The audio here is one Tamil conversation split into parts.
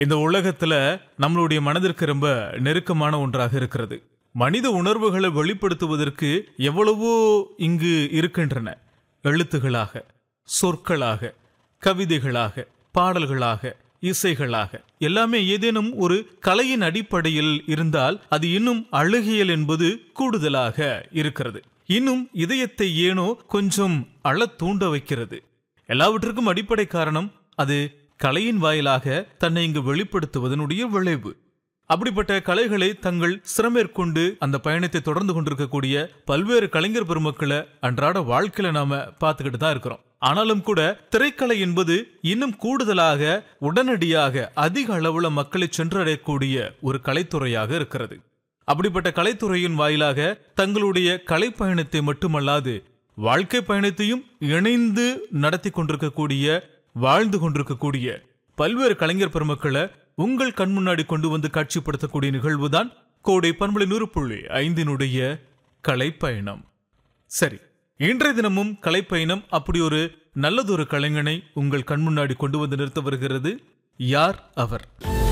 இந்த உலகத்துல நம்மளுடைய மனதிற்கு ரொம்ப நெருக்கமான ஒன்றாக இருக்கிறது மனித உணர்வுகளை வெளிப்படுத்துவதற்கு எவ்வளவோ இங்கு இருக்கின்றன எழுத்துகளாக சொற்களாக கவிதைகளாக பாடல்களாக இசைகளாக எல்லாமே ஏதேனும் ஒரு கலையின் அடிப்படையில் இருந்தால் அது இன்னும் அழகியல் என்பது கூடுதலாக இருக்கிறது இன்னும் இதயத்தை ஏனோ கொஞ்சம் அழத் தூண்ட வைக்கிறது எல்லாவற்றுக்கும் அடிப்படை காரணம் அது கலையின் வாயிலாக தன்னை இங்கு வெளிப்படுத்துவதனுடைய விளைவு அப்படிப்பட்ட கலைகளை தங்கள் சிரமேற்கொண்டு அந்த பயணத்தை தொடர்ந்து கொண்டிருக்கக்கூடிய பல்வேறு கலைஞர் பெருமக்களை அன்றாட வாழ்க்கையில நாம பார்த்துக்கிட்டு தான் இருக்கிறோம் ஆனாலும் கூட திரைக்கலை என்பது இன்னும் கூடுதலாக உடனடியாக அதிக அளவுல மக்களை சென்றடையக்கூடிய ஒரு கலைத்துறையாக இருக்கிறது அப்படிப்பட்ட கலைத்துறையின் வாயிலாக தங்களுடைய கலை பயணத்தை மட்டுமல்லாது வாழ்க்கை பயணத்தையும் இணைந்து நடத்தி கொண்டிருக்கக்கூடிய வாழ்ந்து கொண்டிருக்கக்கூடிய பல்வேறு கலைஞர் பெருமக்களை உங்கள் கண் முன்னாடி கொண்டு வந்து காட்சிப்படுத்தக்கூடிய நிகழ்வுதான் கோடை பண்பலை நூறு புள்ளி ஐந்தினுடைய கலைப்பயணம் சரி இன்றைய தினமும் கலைப்பயணம் அப்படி ஒரு நல்லதொரு கலைஞனை உங்கள் கண் முன்னாடி கொண்டு வந்து நிறுத்த வருகிறது யார் அவர்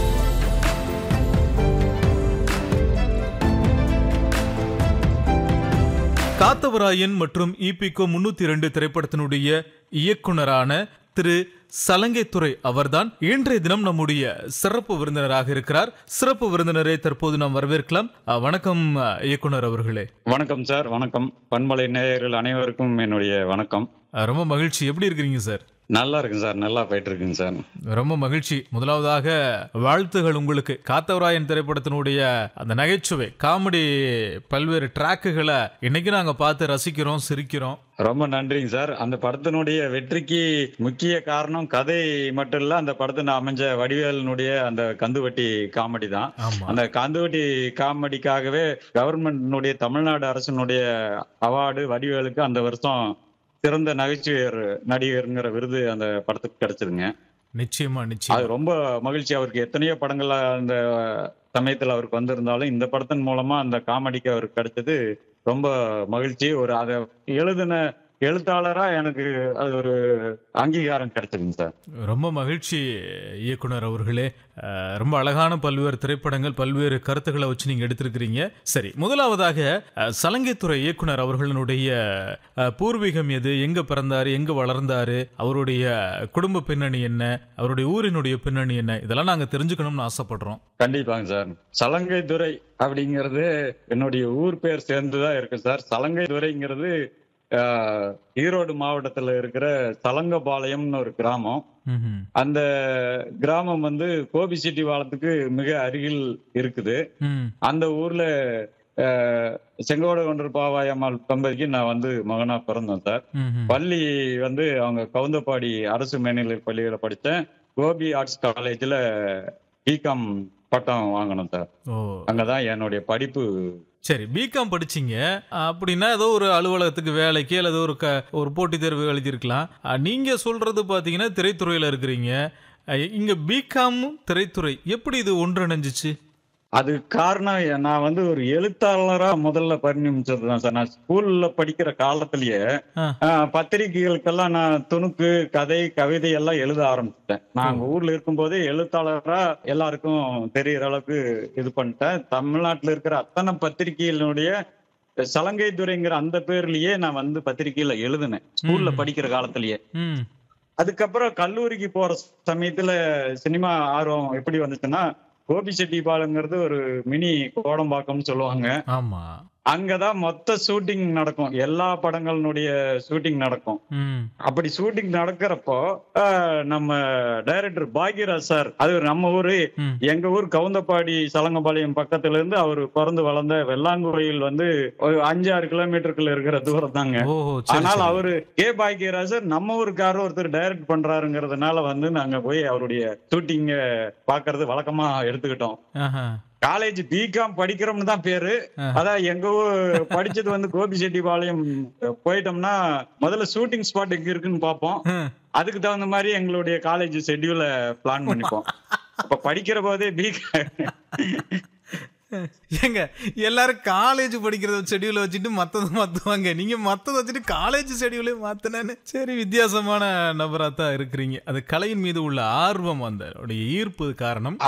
காத்தவராயன் மற்றும் இபிகோ முன்னூத்தி இரண்டு திரைப்படத்தினுடைய இயக்குனரான திரு சலங்கைத்துறை அவர்தான் இன்றைய தினம் நம்முடைய சிறப்பு விருந்தினராக இருக்கிறார் சிறப்பு விருந்தினரை தற்போது நாம் வரவேற்கலாம் அஹ், வணக்கம் அஹ், இயக்குனர் அவர்களே வணக்கம் சார் வணக்கம் பண்பலை நேயர்கள் அனைவருக்கும் என்னுடைய வணக்கம் அஹ், ரொம்ப மகிழ்ச்சி எப்படி இருக்கிறீங்க சார் நல்லா இருக்குங்க சார் நல்லா போயிட்டு இருக்குங்க சார் ரொம்ப மகிழ்ச்சி முதலாவதாக வாழ்த்துகள் உங்களுக்கு காத்தவராயன் திரைப்படத்தினுடைய அந்த நகைச்சுவை காமெடி பல்வேறு ட்ராக்குகளை இன்னைக்கு நாங்க பார்த்து ரசிக்கிறோம் சிரிக்கிறோம் ரொம்ப நன்றிங்க சார் அந்த படத்தினுடைய வெற்றிக்கு முக்கிய காரணம் கதை மட்டும் இல்ல அந்த படத்தின் அமைஞ்ச வடிவேலனுடைய அந்த கந்துவட்டி காமெடி தான் ஆமா அந்த கந்துவட்டி காமெடிக்காகவே கவர்மெண்ட்னுடைய தமிழ்நாடு அரசினுடைய அவார்டு வடிவேலுக்கு அந்த வருஷம் சிறந்த நகைச்சுவையர் நடிகருங்கிற விருது அந்த படத்துக்கு கிடைச்சதுங்க நிச்சயமா நிச்சயம் அது ரொம்ப மகிழ்ச்சி அவருக்கு எத்தனையோ படங்கள் அந்த சமயத்துல அவருக்கு வந்திருந்தாலும் இந்த படத்தின் மூலமா அந்த காமெடிக்கு அவருக்கு கிடைச்சது ரொம்ப மகிழ்ச்சி ஒரு அதை எழுதின எழுத்தாளரா எனக்கு அது ஒரு அங்கீகாரம் கிடைச்சதுங்க சார் ரொம்ப மகிழ்ச்சி இயக்குனர் அவர்களே அஹ், ரொம்ப அழகான பல்வேறு திரைப்படங்கள் பல்வேறு கருத்துக்களை வச்சு நீங்க எடுத்திருக்கிறீங்க சரி முதலாவதாக அஹ், சலங்கைத்துறை இயக்குனர் அவர்களுடைய அஹ், பூர்வீகம் எது எங்க பிறந்தாரு எங்க வளர்ந்தாரு அவருடைய குடும்ப பின்னணி என்ன அவருடைய ஊரினுடைய பின்னணி என்ன இதெல்லாம் நாங்க தெரிஞ்சுக்கணும்னு ஆசைப்படுறோம் கண்டிப்பாங்க சார் சலங்கை துறை அப்படிங்கிறது என்னுடைய ஊர் பேர் சேர்ந்துதான் இருக்கு சார் சலங்கை துறைங்கிறது ஆஹ், ஈரோடு மாவட்டத்துல இருக்கிற சலங்கபாளையம்னு ஒரு கிராமம் ம்ஹும். அந்த கிராமம் வந்து கோபிச்செட்டிவாளத்துக்கு மிக அருகில் இருக்குது ம். அந்த ஊர்ல அஹ், செங்கோட ஒன்று பாவாய் அம்மாள் தம்பதிக்கு நான் வந்து மகனா பிறந்தேன் சார் ம்ஹும். பள்ளி வந்து அவங்க கவுந்தப்பாடி அரசு மேல்நிலை பள்ளியில படித்தேன் கோபி ஆர்ட்ஸ் காலேஜ்ல பிகாம் பட்டம் வாங்கினேன் சார் ஓ அங்கதான் என்னுடைய படிப்பு சரி பிகாம் படிச்சீங்க அப்படின்னா ஏதோ ஒரு அலுவலகத்துக்கு வேலைக்கு அல்லது ஒரு க ஒரு போட்டித் தேர்வு எழுதியிருக்கலாம் அஹ், நீங்க சொல்றது பாத்தீங்கன்னா திரைத்துறையில இருக்கிறீங்க அஹ், இங்க பிகாம் திரைத்துறை எப்படி இது ஒன்றிணைஞ்சிச்சு அது காரணம் எ- நான் வந்து ஒரு எழுத்தாளரா முதல்ல பரிணமிச்சது தான் சார் நான் ஸ்கூல்ல படிக்கிற காலத்திலேயே ஆ. ஆஹ், பத்திரிகைகளுக்கெல்லாம் நான் துணுக்கு கதை கவிதை எல்லாம் எழுத ஆரம்பிச்சிட்டேன் நாங்க ஊர்ல இருக்கும்போதே எழுத்தாளரா எல்லாருக்கும் தெரியற அளவுக்கு இது பண்ணிட்டேன் தமிழ்நாட்டுல இருக்கிற அத்தனை பத்திரிகைகளுடைய சலங்கை துறைங்கிற அந்த பேர்லயே நான் வந்து பத்திரிகையில எழுதினேன் ஸ்கூல்ல ம். படிக்கிற காலத்திலேயே ம் அதுக்கப்புறம் கல்லூரிக்கு போற சமயத்துல சினிமா ஆர்வம் எப்படி வந்துச்சுன்னா கோபிச்செட்டிப்பாளையங்கிறது ஒரு மினி கோடம்பாக்கம்னு சொல்லுவாங்க ஆமா அங்கதான் மொத்த ஷூட்டிங் நடக்கும் எல்லா படங்களினுடைய ஷூட்டிங் நடக்கும் ம் அப்படி ஷூட்டிங் நடக்கிறப்போ ஆஹ், நம்ம டைரக்டர் பாக்யராஜ் சார் அது நம்ம ஊரு ம் எங்க ஊர் கவுந்தப்பாடி சலங்கபாளையம் பக்கத்துல இருந்து அவர் பிறந்து வளர்ந்த வெள்ளாங்கோயில் வந்து ஒரு அஞ்சு ஆறு கிலோமீட்டருக்குள்ள இருக்கிற தூரம் தாங்க ஓஹோ சரி, ஆனால் சரி. அவரு கே பாக்கியராஜர் நம்ம ஊருக்காரர் ஒருத்தர் டைரக்ட் பண்றாருங்கிறதுனால வந்து நாங்க போய் அவருடைய ஷூட்டிங்க பாக்குறது வழக்கமா எடுத்துக்கிட்டோம் ஆஹா. காலேஜ் பிகாம் படிக்கிறோம்னு தான் பேரு ஆஹா. அதான் எங்க ஊர் படிச்சது வந்து கோபிச்செட்டிப்பாளையம் போயிட்டோம்னா முதல்ல ஷூட்டிங் ஸ்பாட் எங்க இருக்குன்னு பார்ப்போம் ஹம். அதுக்கு தகுந்த மாதிரி எங்களுடைய காலேஜ் ஷெட்யூல பிளான் பண்ணிப்போம் அப்ப படிக்கிற போதே பிகாம் ஏங்க எல்லாரும் காலேஜ் படிக்கிறத ஷெடியூல வச்சுட்டு மத்தத மாத்துவாங்க நீங்க மத்தத வச்சுட்டு காலேஜ் ஷெடியூலே மாத்தினேன்னு சரி வித்தியாசமான நபரா தான் இருக்கிறீங்க அது கலையின் மீது உள்ள ஆர்வம் அந்த ஈர்ப்பு காரணம்